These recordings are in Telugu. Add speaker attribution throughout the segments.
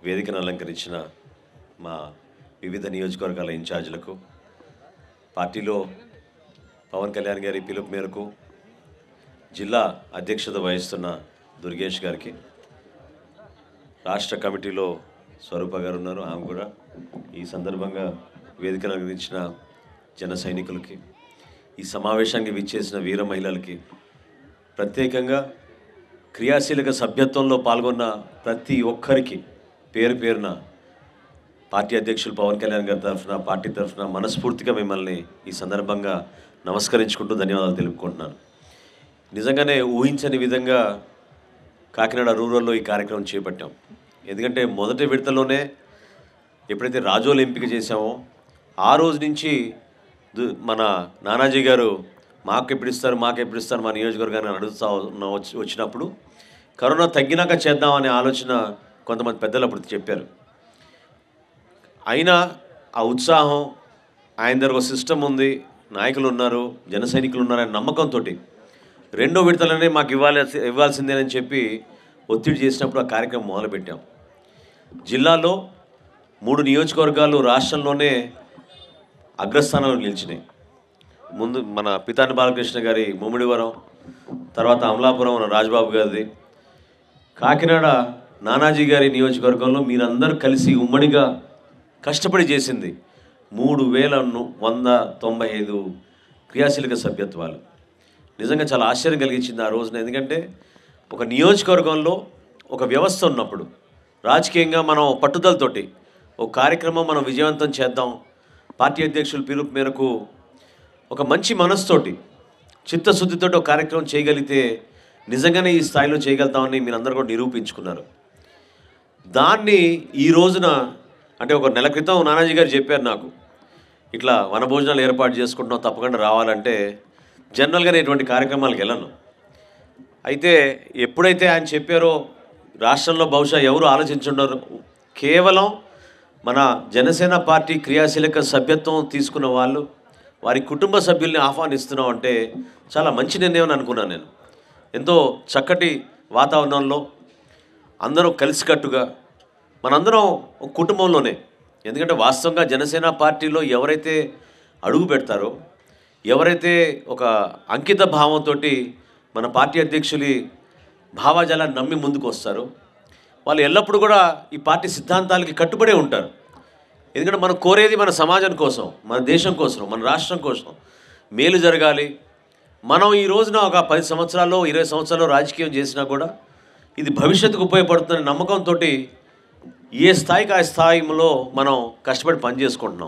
Speaker 1: వేదికను అలంకరించిన మా వివిధ నియోజకవర్గాల ఇన్ఛార్జీలకు పార్టీలో పవన్ కళ్యాణ్ గారి పిలుపు మేరకు జిల్లా అధ్యక్షత వహిస్తున్న దుర్గేష్ గారికి రాష్ట్ర కమిటీలో స్వరూప గారు ఉన్నారు ఆమె కూడా ఈ సందర్భంగా వేదికను అందించిన జన సైనికులకి ఈ సమావేశానికి విచ్చేసిన వీర మహిళలకి ప్రత్యేకంగా క్రియాశీలక సభ్యత్వంలో పాల్గొన్న ప్రతి ఒక్కరికి పేరు పేరున పార్టీ అధ్యక్షులు పవన్ కళ్యాణ్ గారి తరఫున పార్టీ తరఫున మనస్ఫూర్తిగా మిమ్మల్ని ఈ సందర్భంగా నమస్కరించుకుంటూ ధన్యవాదాలు తెలుపుకుంటున్నాను నిజంగానే ఊహించని విధంగా కాకినాడ రూరల్లో ఈ కార్యక్రమం చేపట్టాం ఎందుకంటే మొదటి విడతలోనే ఎప్పుడైతే రాజోలు ఎంపిక చేశామో ఆ రోజు నుంచి దు- మన నానాజీ గారు మాకు ఎప్పుడు ఇస్తారు మాకు ఎప్పుడు ఇస్తారు మా నియోజకవర్గాన్ని అని అడుగుతా ఉన్న వచ్చి- వచ్చినప్పుడు కరోనా తగ్గినాక చేద్దామనే ఆలోచన కొంతమంది పెద్దలు అప్పుడు చెప్పారు అయినా ఆ ఉత్సాహం ఆయన దగ్గర ఒక సిస్టమ్ ఉంది నాయకులు ఉన్నారు జన సైనికులు ఉన్నారనే నమ్మకంతో రెండో విడతలనే మాకు ఇవ్వాలి ఇవ్వాల్సిందేనని చెప్పి ఒత్తిడి చేసినప్పుడు ఆ కార్యక్రమం మొదలుపెట్టాం జిల్లాలో మూడు నియోజకవర్గాలు రాష్ట్రంలోనే అగ్రస్థానంలో నిలిచినాయి ముందు మన పితాని బాలకృష్ణ గారి ముమ్మిడివరం తర్వాత అమలాపురం మన రాజ్బాబు గారిది కాకినాడ నానాజీ గారి నియోజకవర్గంలో మీరందరూ కలిసి ఉమ్మడిగా కష్టపడి చేసింది మూడు వేల ను- వంద తొంభై ఐదు క్రియాశీలక సభ్యత్వాలు నిజంగా చాలా ఆశ్చర్యం కలిగించింది ఆ రోజున ఎందుకంటే ఒక నియోజకవర్గంలో ఒక వ్యవస్థ ఉన్నప్పుడు రాజకీయంగా మనం పట్టుదలతోటి ఒక కార్యక్రమం మనం విజయవంతం చేద్దాం పార్టీ అధ్యక్షుల పిలుపు మేరకు ఒక మంచి మనసుతోటి చిత్తశుద్ధితోటి ఒక కార్యక్రమం చేయగలిగితే నిజంగానే ఈ స్థాయిలో చేయగలుగుతామని మీరందరూ కూడా నిరూపించుకున్నారు దాన్ని ఈ రోజున అంటే ఒక నెల క్రితం నానాజీ గారు చెప్పారు నాకు ఇట్లా వనభోజనాలు ఏర్పాటు చేసుకుంటున్నాం తప్పకుండా రావాలంటే జనరల్గా నేను ఇటువంటి కార్యక్రమాలకు వెళ్ళను అయితే ఎప్పుడైతే ఆయన చెప్పారో రాష్ట్రంలో బహుశా ఎవరు ఆలోచించుండరు కేవలం మన జనసేన పార్టీ క్రియాశీలక సభ్యత్వం తీసుకున్న వాళ్ళు వారి కుటుంబ సభ్యుల్ని ఆహ్వానిస్తున్నాం అంటే చాలా మంచి నిర్ణయం అని అనుకున్నాను నేను ఎంతో చక్కటి వాతావరణంలో అందరం కలిసికట్టుగా మనందరం ఒక కుటుంబంలోనే ఎందుకంటే వాస్తవంగా జనసేన పార్టీలో ఎవరైతే అడుగు పెడతారో ఎవరైతే ఒక అంకిత భావంతో మన పార్టీ అధ్యక్షులి భావాజాలాన్ని నమ్మి ముందుకు వస్తారో వాళ్ళు ఎల్లప్పుడూ కూడా ఈ పార్టీ సిద్ధాంతాలకి కట్టుబడే ఉంటారు ఎందుకంటే మనం కోరేది మన సమాజం కోసం మన దేశం కోసం మన రాష్ట్రం కోసం మేలు జరగాలి మనం ఈ రోజున ఒక పది సంవత్సరాల్లో ఇరవై సంవత్సరాల్లో రాజకీయం చేసినా కూడా ఇది భవిష్యత్తుకు ఉపయోగపడుతుందనే నమ్మకంతో ఏ స్థాయికి ఆ స్థాయిలో మనం కష్టపడి పనిచేసుకుంటున్నాం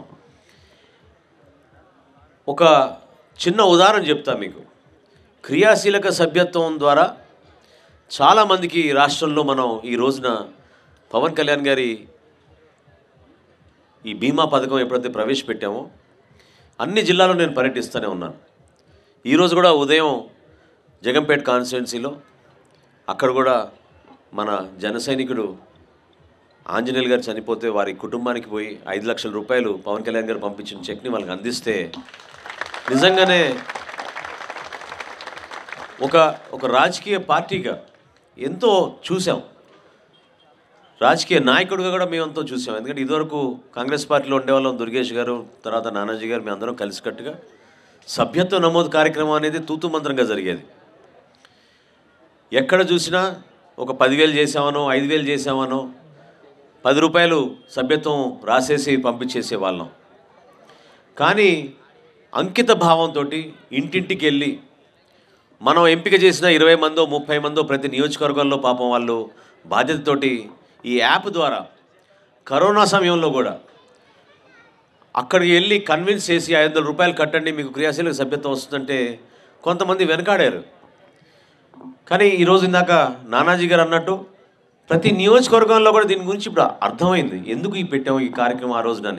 Speaker 1: ఒక చిన్న ఉదాహరణ చెప్తా మీకు క్రియాశీలక సభ్యత్వం ద్వారా చాలామందికి ఈ రాష్ట్రంలో మనం ఈ రోజున పవన్ కళ్యాణ్ గారి ఈ బీమా పథకం ఎప్పుడైతే ప్రవేశపెట్టామో అన్ని జిల్లాల్లో నేను పర్యటిస్తూనే ఉన్నాను ఈరోజు కూడా ఉదయం జగంపేట కాన్స్టిట్యున్సీలో అక్కడ కూడా మన జన సైనికుడు ఆంజనేయులు గారు చనిపోతే వారి కుటుంబానికి పోయి ఐదు లక్షల రూపాయలు పవన్ కళ్యాణ్ గారు పంపించిన చెక్ని వాళ్ళకి అందిస్తే నిజంగానే ఒక ఒక రాజకీయ పార్టీగా ఎంతో చూసాం రాజకీయ నాయకుడిగా కూడా మేము ఎంతో చూసాం ఎందుకంటే ఇదివరకు కాంగ్రెస్ పార్టీలో ఉండేవాళ్ళం దుర్గేష్ గారు తర్వాత నానాజీ గారు మేము అందరం కలిసికట్టుగా సభ్యత్వ నమోదు కార్యక్రమం అనేది తూతు మంత్రంగా జరిగేది ఎక్కడ చూసినా ఒక పదివేలు చేసామనో ఐదు వేలు చేసామనో పది రూపాయలు సభ్యత్వం రాసేసి పంపించేసే వాళ్ళం కానీ అంకిత భావంతో ఇంటింటికి వెళ్ళి మనం ఎంపిక చేసిన ఇరవై మందో ముప్పై మందో ప్రతి నియోజకవర్గంలో పాపం వాళ్ళు బాధ్యతతోటి ఈ యాప్ ద్వారా కరోనా సమయంలో కూడా అక్కడికి వెళ్ళి కన్విన్స్ చేసి ఐదు వందల రూపాయలు కట్టండి మీకు క్రియాశీలక సభ్యత్వం వస్తుందంటే కొంతమంది వెనకాడారు కానీ ఈరోజు ఇందాక నానాజీ గారు అన్నట్టు ప్రతి నియోజకవర్గంలో కూడా దీని గురించి ఇప్పుడు అర్థమైంది ఎందుకు ఈ పెట్టాము ఈ కార్యక్రమం ఆ రోజునని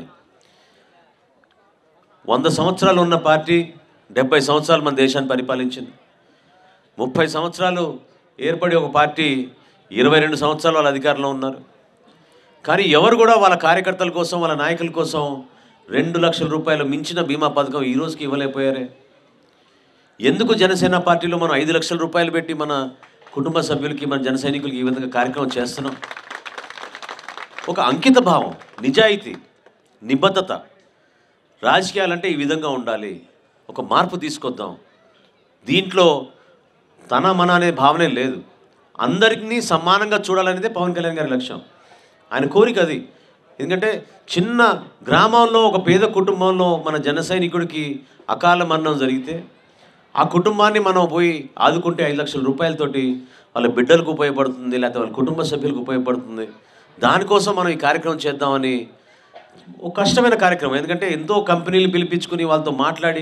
Speaker 1: వంద సంవత్సరాలు ఉన్న పార్టీ డెబ్బై సంవత్సరాలు మన దేశాన్ని పరిపాలించింది ముప్పై సంవత్సరాలు ఏర్పడి ఒక పార్టీ ఇరవై రెండు సంవత్సరాలు వాళ్ళ అధికారంలో ఉన్నారు కానీ ఎవరు కూడా వాళ్ళ కార్యకర్తల కోసం వాళ్ళ నాయకుల కోసం రెండు లక్షల రూపాయలు మించిన బీమా పథకం ఈ రోజుకి ఇవ్వలేకపోయారే ఎందుకు జనసేన పార్టీలో మనం ఐదు లక్షల రూపాయలు పెట్టి మన కుటుంబ సభ్యులకి మన జన సైనికులకి ఈ విధంగా కార్యక్రమం చేస్తున్నాం ఒక అంకిత భావం నిజాయితీ నిబద్ధత రాజకీయాలంటే ఈ విధంగా ఉండాలి ఒక మార్పు తీసుకొద్దాం దీంట్లో తన మన అనే భావనే లేదు అందరినీ సమానంగా చూడాలనేదే పవన్ కళ్యాణ్ గారి లక్ష్యం ఆయన కోరిక అది ఎందుకంటే చిన్న గ్రామంలో ఒక పేద కుటుంబంలో మన జన సైనికుడికి అకాల మరణం జరిగితే ఆ కుటుంబాన్ని మనం పోయి ఆదుకుంటే ఐదు లక్షల రూపాయలతోటి వాళ్ళ బిడ్డలకు ఉపయోగపడుతుంది లేకపోతే వాళ్ళ కుటుంబ సభ్యులకు ఉపయోగపడుతుంది దానికోసం మనం ఈ కార్యక్రమం చేద్దామని ఒక కష్టమైన కార్యక్రమం ఎందుకంటే ఎంతో కంపెనీలు పిలిపించుకుని వాళ్ళతో మాట్లాడి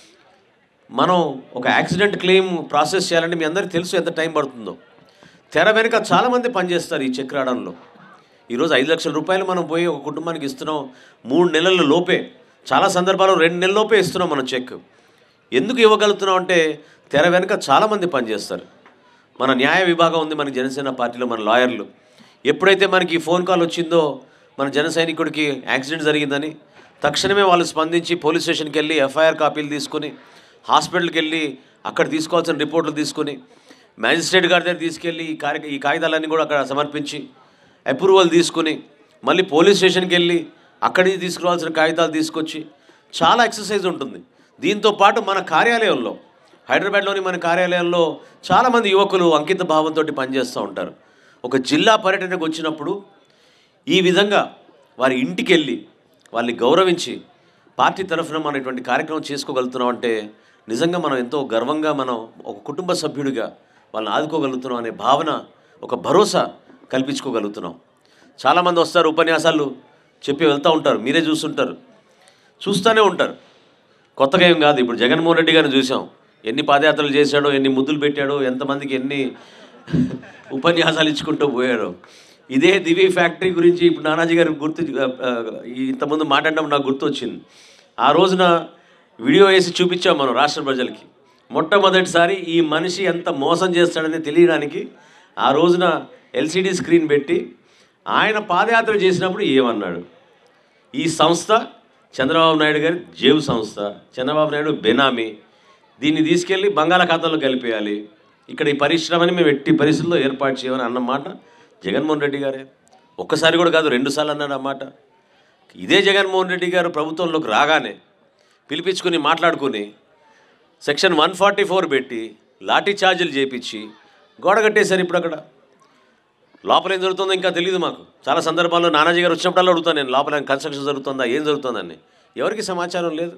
Speaker 1: మనం ఒక యాక్సిడెంట్ క్లెయిమ్ ప్రాసెస్ చేయాలంటే మీ అందరికీ తెలుసు ఎంత టైం పడుతుందో తెర వెనుక చాలామంది పనిచేస్తారు ఈ చెక్ రావడంలో ఈరోజు ఐదు లక్షల రూపాయలు మనం పోయి ఒక కుటుంబానికి ఇస్తున్నాం మూడు నెలల లోపే చాలా సందర్భాల్లో రెండు నెలల లోపే ఇస్తున్నాం మనం చెక్ ఎందుకు ఇవ్వగలుగుతున్నాం అంటే తెర వెనుక చాలామంది పనిచేస్తారు మన న్యాయ విభాగం ఉంది మన జనసేన పార్టీలో మన లాయర్లు ఎప్పుడైతే మనకి ఈ ఫోన్ కాల్ వచ్చిందో మన జన సైనికుడికి యాక్సిడెంట్ జరిగిందని తక్షణమే వాళ్ళు స్పందించి పోలీస్ స్టేషన్కి వెళ్ళి ఎఫ్ఐఆర్ కాపీలు తీసుకొని హాస్పిటల్కి వెళ్ళి అక్కడ తీసుకోవాల్సిన రిపోర్ట్లు తీసుకొని మ్యాజిస్ట్రేట్ గారి దగ్గర తీసుకెళ్ళి ఈ కార్య ఈ కాగితాలన్నీ కూడా అక్కడ సమర్పించి అప్రూవల్ తీసుకుని మళ్ళీ పోలీస్ స్టేషన్కి వెళ్ళి అక్కడికి తీసుకురావాల్సిన కాగితాలు తీసుకొచ్చి చాలా ఎక్సర్సైజ్ ఉంటుంది దీంతో పాటు మన కార్యాలయంలో హైదరాబాద్లోని మన కార్యాలయంలో చాలామంది యువకులు అంకిత భావంతో పనిచేస్తూ ఉంటారు ఒక జిల్లా పర్యటనకు వచ్చినప్పుడు ఈ విధంగా వారి ఇంటికి వెళ్ళి వాళ్ళని గౌరవించి పార్టీ తరఫున మనం ఇటువంటి కార్యక్రమం చేసుకోగలుగుతున్నాం అంటే నిజంగా మనం ఎంతో గర్వంగా మనం ఒక కుటుంబ సభ్యుడిగా వాళ్ళని ఆదుకోగలుగుతున్నాం అనే భావన ఒక భరోసా కల్పించుకోగలుగుతున్నాం చాలామంది వస్తారు ఉపన్యాసాలు చెప్పి వెళ్తూ ఉంటారు మీరే చూస్తుంటారు చూస్తూనే ఉంటారు కొత్తగా ఏం కాదు ఇప్పుడు జగన్మోహన్ రెడ్డి గారిని చూసాం ఎన్ని పాదయాత్రలు చేశాడో ఎన్ని ముద్దులు పెట్టాడో ఎంతమందికి ఎన్ని ఉపన్యాసాలు ఇచ్చుకుంటూ పోయాడో ఇదే దివి ఫ్యాక్టరీ గురించి ఇప్పుడు నానాజీ గారు గుర్తు ఆ, ఆ, ఇంతకుముందు మాట్లాడడం నాకు గుర్తొచ్చింది ఆ రోజున వీడియో వేసి చూపించాం మనం రాష్ట్ర ప్రజలకి మొట్టమొదటిసారి ఈ మనిషి ఎంత మోసం చేస్తాడని తెలియడానికి ఆ రోజున ఎల్సిడి స్క్రీన్ పెట్టి ఆయన పాదయాత్ర చేసినప్పుడు ఏమన్నాడు ఈ సంస్థ చంద్రబాబు నాయుడు గారి జేబు సంస్థ చంద్రబాబు నాయుడు బెనామీ దీన్ని తీసుకెళ్ళి బంగాళాఖాతంలో కలిపేయాలి ఇక్కడ ఈ పరిశ్రమని మేము ఎట్టి పరిస్థితుల్లో ఏర్పాటు చేయమని అన్నమాట జగన్మోహన్ రెడ్డి గారే ఒక్కసారి కూడా కాదు రెండుసార్లు అన్నాడు అన్నమాట ఇదే జగన్మోహన్ రెడ్డి గారు ప్రభుత్వంలోకి రాగానే పిలిపించుకుని మాట్లాడుకుని సెక్షన్ వన్ ఫార్టీ ఫోర్ పెట్టి లాఠీ ఛార్జీలు చేపించి గోడ కట్టేశారు ఇప్పుడు అక్కడ లోపల ఏం జరుగుతుందో ఇంకా తెలియదు మాకు చాలా సందర్భాల్లో నానాజీ గారు వచ్చినప్పుడల్లా అడుగుతాను నేను లోపల కన్స్ట్రక్షన్ జరుగుతుందా ఏం జరుగుతుందని ఎవరికి సమాచారం లేదు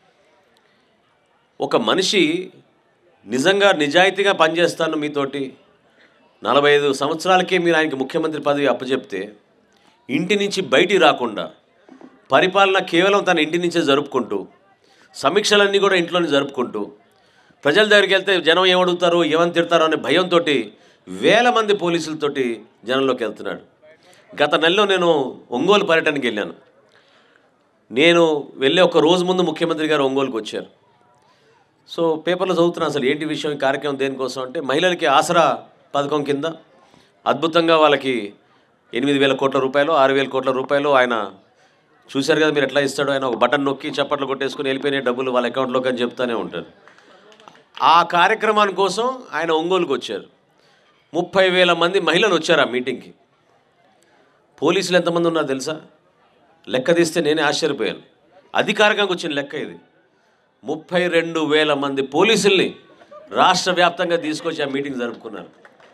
Speaker 1: ఒక మనిషి నిజంగా నిజాయితీగా పనిచేస్తాను మీతోటి నలభై ఐదు సంవత్సరాలకే మీరు ఆయనకి ముఖ్యమంత్రి పదవి అప్పచెప్తే ఇంటి నుంచి బయటికి రాకుండా పరిపాలన కేవలం తన ఇంటి నుంచే జరుపుకుంటూ సమీక్షలన్నీ కూడా ఇంట్లోనే జరుపుకుంటూ ప్రజల దగ్గరికి వెళ్తే జనం ఏమడుగుతారో ఏమని తిడతారో అనే భయంతో వేల మంది పోలీసులతోటి జనంలోకి వెళ్తున్నాడు గత నెలలో నేను ఒంగోలు పర్యటనకి వెళ్ళాను నేను వెళ్ళే ఒక రోజు ముందు ముఖ్యమంత్రి గారు ఒంగోలుకి వచ్చారు సో పేపర్లో చదువుతున్నాను అసలు ఏంటి విషయం ఈ కార్యక్రమం దేనికోసం అంటే మహిళలకి ఆసరా పథకం కింద అద్భుతంగా వాళ్ళకి ఎనిమిది వేల కోట్ల రూపాయలు ఆరు వేల కోట్ల రూపాయలు ఆయన చూశారు కదా మీరు ఎట్లా ఇస్తాడో ఆయన ఒక బటన్ నొక్కి చప్పట్లు కొట్టేసుకుని వెళ్ళిపోయిన డబ్బులు వాళ్ళ అకౌంట్లోకి అని చెప్తానే ఉంటారు ఆ కార్యక్రమాని కోసం ఆయన ఒంగోలుకు వచ్చారు ముప్పై వేల మంది మహిళలు వచ్చారు ఆ మీటింగ్కి పోలీసులు ఎంతమంది ఉన్నారు తెలుసా లెక్క తీస్తే నేనే ఆశ్చర్యపోయాను అధికారికంగా వచ్చిన లెక్క ఇది ముప్పై రెండు వేల మంది పోలీసుల్ని రాష్ట్ర వ్యాప్తంగా తీసుకొచ్చి ఆ మీటింగ్ జరుపుకున్నారు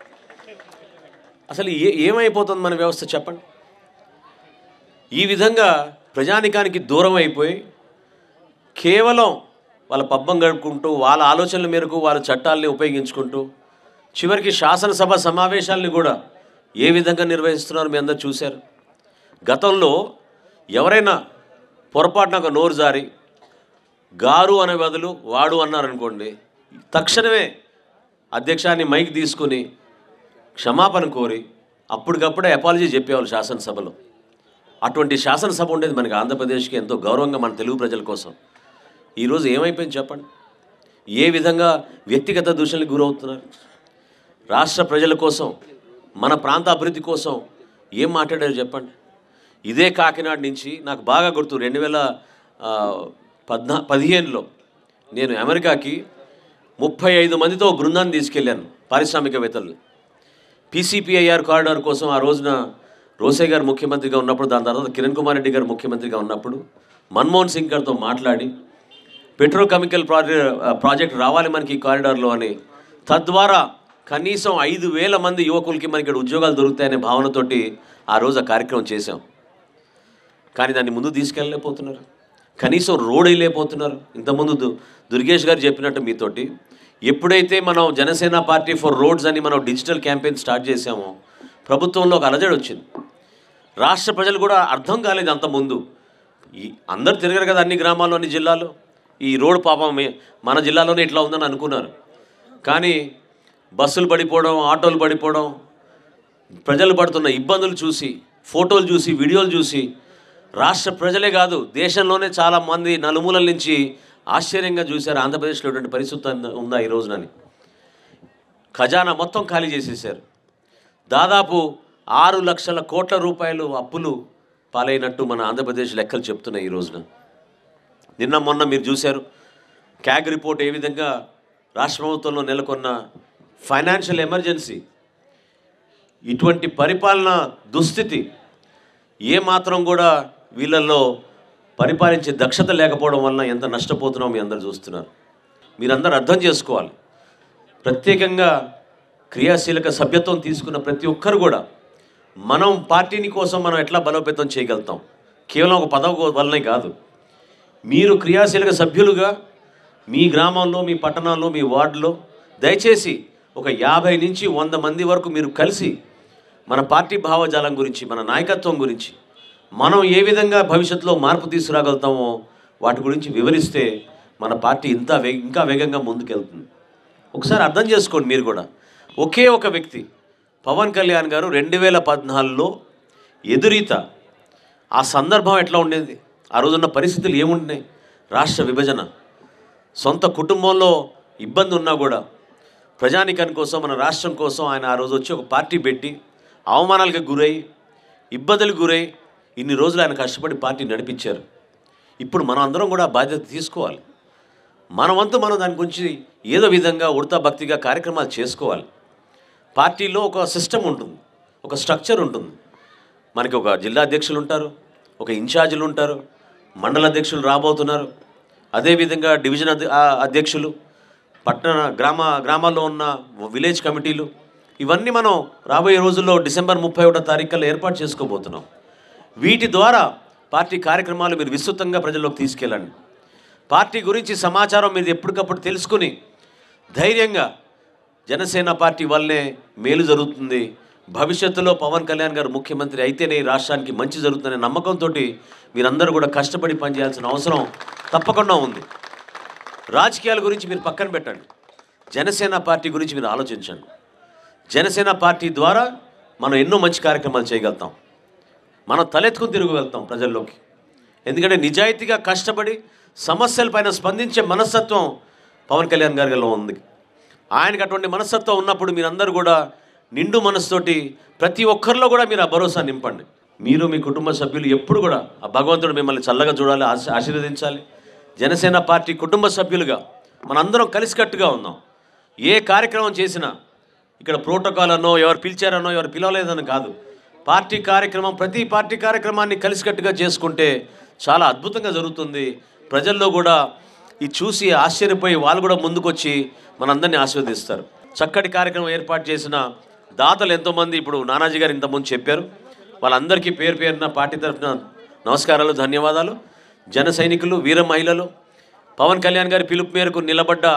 Speaker 1: అసలు ఏ ఏమైపోతుంది మన వ్యవస్థ చెప్పండి ఈ విధంగా ప్రజానికానికి దూరం అయిపోయి కేవలం వాళ్ళ పబ్బం గడుపుకుంటూ వాళ్ళ ఆలోచనల మేరకు వాళ్ళ చట్టాలని ఉపయోగించుకుంటూ చివరికి శాసనసభ సమావేశాలని కూడా ఏ విధంగా నిర్వహిస్తున్నారో మీ అందరు చూశారు గతంలో ఎవరైనా పొరపాటున ఒక నోరు జారి గారు అనే బదులు వాడు అన్నారనుకోండి తక్షణమే అధ్యక్షాన్ని మైక్ తీసుకుని క్షమాపణ కోరి అప్పటికప్పుడే అపాలజీ చెప్పేవాళ్ళు శాసనసభలో అటువంటి శాసనసభ ఉండేది మనకి ఆంధ్రప్రదేశ్కి ఎంతో గౌరవంగా మన తెలుగు ప్రజల కోసం ఈరోజు ఏమైపోయింది చెప్పండి ఏ విధంగా వ్యక్తిగత దూషణలకు గురవుతున్నారు రాష్ట్ర ప్రజల కోసం మన ప్రాంత అభివృద్ధి కోసం ఏం మాట్లాడారు చెప్పండి ఇదే కాకినాడ నుంచి నాకు బాగా గుర్తు రెండు వేల ఆ, పద్నా పదిహేనులో నేను అమెరికాకి ముప్పై ఐదు మందితో బృందాన్ని తీసుకెళ్ళాను పారిశ్రామికవేత్తల్ని పీసీపీఐఆర్ కారిడార్ కోసం ఆ రోజున రోసే గారు ముఖ్యమంత్రిగా ఉన్నప్పుడు దాని తర్వాత కిరణ్ కుమార్ రెడ్డి గారు ముఖ్యమంత్రిగా ఉన్నప్పుడు మన్మోహన్ సింగ్ గారితో మాట్లాడి పెట్రోకెమికల్ ప్రాజెక్ట్ ప్రాజెక్ట్ రావాలి మనకి ఈ కారిడార్లో అని తద్వారా కనీసం ఐదు వేల మంది యువకులకి మనకి ఇక్కడ ఉద్యోగాలు దొరుకుతాయనే భావనతోటి ఆ రోజు ఆ కార్యక్రమం చేశాం కానీ దాన్ని ముందు తీసుకెళ్ళలేకపోతున్నారు కనీసం రోడ్ వేయలేకపోతున్నారు ఇంతకుముందు దు దుర్గేష్ గారు చెప్పినట్టు మీతోటి ఎప్పుడైతే మనం జనసేన పార్టీ ఫర్ రోడ్స్ అని మనం డిజిటల్ క్యాంపెయిన్ స్టార్ట్ చేశామో ప్రభుత్వంలో ఒక అలజడి వచ్చింది రాష్ట్ర ప్రజలు కూడా అర్థం కాలేదు అంత ముందు ఈ అందరు తిరగరు కదా అన్ని గ్రామాల్లో అన్ని జిల్లాలో ఈ రోడ్ పాపం మే- మన జిల్లాలోనే ఇట్లా ఉందని అనుకున్నారు కానీ బస్సులు పడిపోవడం ఆటోలు పడిపోవడం ప్రజలు పడుతున్న ఇబ్బందులు చూసి ఫోటోలు చూసి వీడియోలు చూసి రాష్ట్ర ప్రజలే కాదు దేశంలోనే చాలా మంది నలుమూలల నుంచి ఆశ్చర్యంగా చూశారు ఆంధ్రప్రదేశ్లో ఇటువంటి పరిస్థితి ఉందా- ఉందా ఈ రోజునని ఖజానా మొత్తం ఖాళీ చేసేసారు దాదాపు ఆరు లక్షల కోట్ల రూపాయలు అప్పులు పాలైనట్టు మన ఆంధ్రప్రదేశ్ లెక్కలు చెప్తున్నాయి ఈ రోజున నిన్న మొన్న మీరు చూశారు క్యాగ్ రిపోర్ట్ ఏ విధంగా రాష్ట్ర ప్రభుత్వంలో నెలకొన్న ఫైనాన్షియల్ ఎమర్జెన్సీ ఇటువంటి పరిపాలన దుస్థితి ఏ మాత్రం కూడా వీళ్ళల్లో పరిపాలించే దక్షత లేకపోవడం వలన ఎంత నష్టపోతున్నామో మీ అందరు చూస్తున్నారు మీరందరూ అర్థం చేసుకోవాలి ప్రత్యేకంగా క్రియాశీలక సభ్యత్వం తీసుకున్న ప్రతి ఒక్కరు కూడా మనం పార్టీని కోసం మనం ఎట్లా బలోపేతం చేయగలుగుతాం కేవలం ఒక పదవి వల్లనే కాదు మీరు క్రియాశీలక సభ్యులుగా మీ గ్రామంలో మీ పట్టణాల్లో మీ వార్డులో దయచేసి ఒక యాభై నుంచి వంద మంది వరకు మీరు కలిసి మన పార్టీ భావజాలం గురించి మన నాయకత్వం గురించి మనం ఏ విధంగా భవిష్యత్తులో మార్పు తీసుకురాగలుగుతామో వాటి గురించి వివరిస్తే మన పార్టీ ఇంత వే ఇంకా వేగంగా ముందుకెళ్తుంది ఒకసారి అర్థం చేసుకోండి మీరు కూడా ఒకే ఒక వ్యక్తి పవన్ కళ్యాణ్ గారు రెండు వేల పద్నాలుగులో ఎదురీత ఆ సందర్భం ఎట్లా ఉండేది ఆ రోజున్న పరిస్థితులు ఏముంటున్నాయి రాష్ట్ర విభజన సొంత కుటుంబంలో ఇబ్బంది ఉన్నా కూడా ప్రజానికాని కోసం మన రాష్ట్రం కోసం ఆయన ఆ రోజు వచ్చి ఒక పార్టీ పెట్టి అవమానాలకు గురై ఇబ్బందులకు గురై ఇన్ని రోజులు ఆయన కష్టపడి పార్టీ నడిపించారు ఇప్పుడు మనం అందరం కూడా ఆ బాధ్యత తీసుకోవాలి మన వంతు మనం దాని గురించి ఏదో విధంగా ఉడతా భక్తిగా కార్యక్రమాలు చేసుకోవాలి పార్టీలో ఒక సిస్టమ్ ఉంటుంది ఒక స్ట్రక్చర్ ఉంటుంది మనకి ఒక జిల్లా అధ్యక్షులు ఉంటారు ఒక ఇన్ఛార్జీలు ఉంటారు మండల అధ్యక్షులు రాబోతున్నారు అదేవిధంగా డివిజన్ అధ్య- ఆ అధ్యక్షులు పట్టణ గ్రామ గ్రామాల్లో ఉన్న విలేజ్ కమిటీలు ఇవన్నీ మనం రాబోయే రోజుల్లో డిసెంబర్ ముప్పై ఒకటో తారీఖుల్లో ఏర్పాటు చేసుకోబోతున్నాం వీటి ద్వారా పార్టీ కార్యక్రమాలు మీరు విస్తృతంగా ప్రజల్లోకి తీసుకెళ్ళండి పార్టీ గురించి సమాచారం మీరు ఎప్పటికప్పుడు తెలుసుకుని ధైర్యంగా జనసేన పార్టీ వల్లనే మేలు జరుగుతుంది భవిష్యత్తులో పవన్ కళ్యాణ్ గారు ముఖ్యమంత్రి అయితేనే ఈ రాష్ట్రానికి మంచి జరుగుతుందనే నమ్మకంతో మీరందరూ కూడా కష్టపడి పనిచేయాల్సిన అవసరం తప్పకుండా ఉంది రాజకీయాల గురించి మీరు పక్కన పెట్టండి జనసేన పార్టీ గురించి మీరు ఆలోచించండి జనసేన పార్టీ ద్వారా మనం ఎన్నో మంచి కార్యక్రమాలు చేయగలుగుతాం మనం తలెత్తుకుని తిరగగలుగుతాం ప్రజల్లోకి ఎందుకంటే నిజాయితీగా కష్టపడి సమస్యలపైన స్పందించే మనస్తత్వం పవన్ కళ్యాణ్ గారిలో ఉంది ఆయనకు అటువంటి మనస్తత్వం ఉన్నప్పుడు మీరందరూ కూడా నిండు మనసుతోటి ప్రతి ఒక్కరిలో కూడా మీరు ఆ భరోసా నింపండి మీరు మీ కుటుంబ సభ్యులు ఎప్పుడు కూడా ఆ భగవంతుడు మిమ్మల్ని చల్లగా చూడాలి ఆశ- ఆశీర్వదించాలి జనసేన పార్టీ కుటుంబ సభ్యులుగా మనందరం కలిసికట్టుగా ఉందాం ఏ కార్యక్రమం చేసినా ఇక్కడ ప్రోటోకాల్ అనో ఎవరు పిలిచారనో ఎవరు పిలవలేదని కాదు పార్టీ కార్యక్రమం ప్రతి పార్టీ కార్యక్రమాన్ని కలిసికట్టుగా చేసుకుంటే చాలా అద్భుతంగా జరుగుతుంది ప్రజల్లో కూడా ఇది చూసి ఆశ్చర్యపోయి వాళ్ళు కూడా ముందుకొచ్చి మనందరినీ ఆశీర్వదిస్తారు చక్కటి కార్యక్రమం ఏర్పాటు చేసిన దాతలు ఎంతోమంది ఇప్పుడు నానాజీ గారు ఇంతకుముందు చెప్పారు వాళ్ళందరికీ పేరు పేరున పార్టీ తరఫున నమస్కారాలు ధన్యవాదాలు జన సైనికులు వీర మహిళలు పవన్ కళ్యాణ్ గారి పిలుపు మేరకు నిలబడ్డ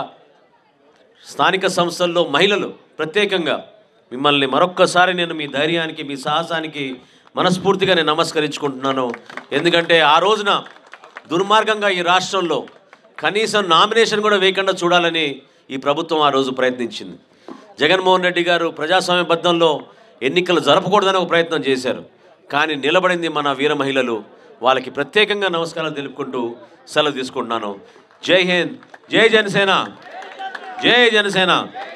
Speaker 1: స్థానిక సంస్థల్లో మహిళలు ప్రత్యేకంగా మిమ్మల్ని మరొక్కసారి నేను మీ ధైర్యానికి మీ సాహసానికి మనస్ఫూర్తిగా నేను నమస్కరించుకుంటున్నాను ఎందుకంటే ఆ రోజున దుర్మార్గంగా ఈ రాష్ట్రంలో కనీసం నామినేషన్ కూడా వేయకుండా చూడాలని ఈ ప్రభుత్వం ఆ రోజు ప్రయత్నించింది జగన్మోహన్ రెడ్డి గారు ప్రజాస్వామ్యబద్ధంలో ఎన్నికలు జరపకూడదని ఒక ప్రయత్నం చేశారు కానీ నిలబడింది మన వీర మహిళలు వాళ్ళకి ప్రత్యేకంగా నమస్కారాలు తెలుపుకుంటూ సెలవు తీసుకుంటున్నాను జై హింద్ జై జనసేన జై జనసేన